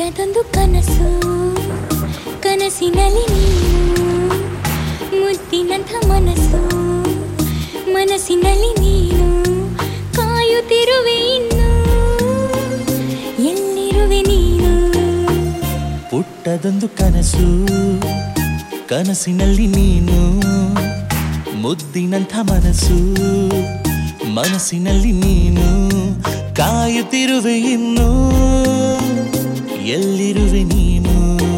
ನನ್ನದೊಂದು ಕನಸು ಕನಸಿನಲ್ಲಿ ನೀನು ಮುದ್ದಿನಂಥ ಮನಸ್ಸು ಮನಸ್ಸಿನಲ್ಲಿ ನೀನು ಕಾಯುತ್ತಿರುವೆ ಇನ್ನು ಎಲ್ಲಿರುವೆ ನೀನು ಪುಟ್ಟದೊಂದು ಕನಸು ಕನಸಿನಲ್ಲಿ ನೀನು ಮುದ್ದಿನಂಥ ಮನಸ್ಸು ಮನಸ್ಸಿನಲ್ಲಿ ನೀನು ಕಾಯುತ್ತಿರುವೆ ಇನ್ನು ಎಲ್ಲಿರುವೆ ನೀನು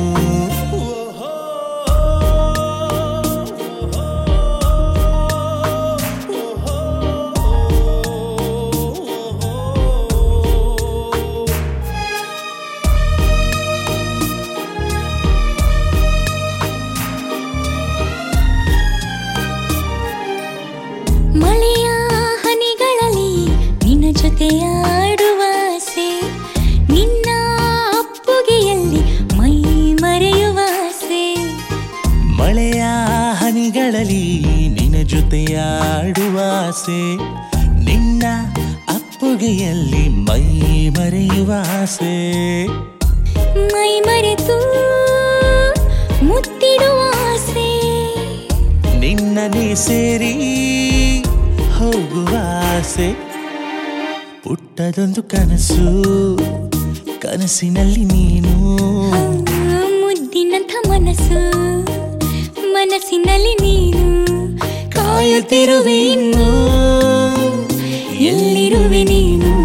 ಮಳೆಯ ಹನಿಗಳಲ್ಲಿ ನಿನ್ನ ಜೊತೆಯಾಡುವ ಆಸೆ ನಿನ್ನ ಅಪ್ಪುಗೆಯಲ್ಲಿ ಮೈ ಮರೆಯುವ ಆಸೆ ಮಳೆಯ ಹನಿಗಳಲ್ಲಿ ನಿನ್ನ ಜೊತೆಯಾಡುವ ಆಸೆ ನಿನ್ನ ಅಪ್ಪುಗೆಯಲ್ಲಿ ಮೈ ಮರೆಯುವ ಆಸೆ ಮೈ ಮರೆತು ಮುತ್ತಿಡುವ ಆಸೆ ನಿನ್ನನೇ ಸೇರಿ ಹೋಗುವ ಆಸೆ ಪುಟ್ಟದೊಂದು ಕನಸು ಕನಸಿನಲ್ಲಿ ನೀನು ಮುದ್ದಿನಂಥ ಮನಸ್ಸು ಮನಸ್ಸಿನಲ್ಲಿ ನೀನು ಕಾಯುತ್ತಿರುವೆ ಇನ್ನು ಎಲ್ಲಿರುವೆ ನೀನು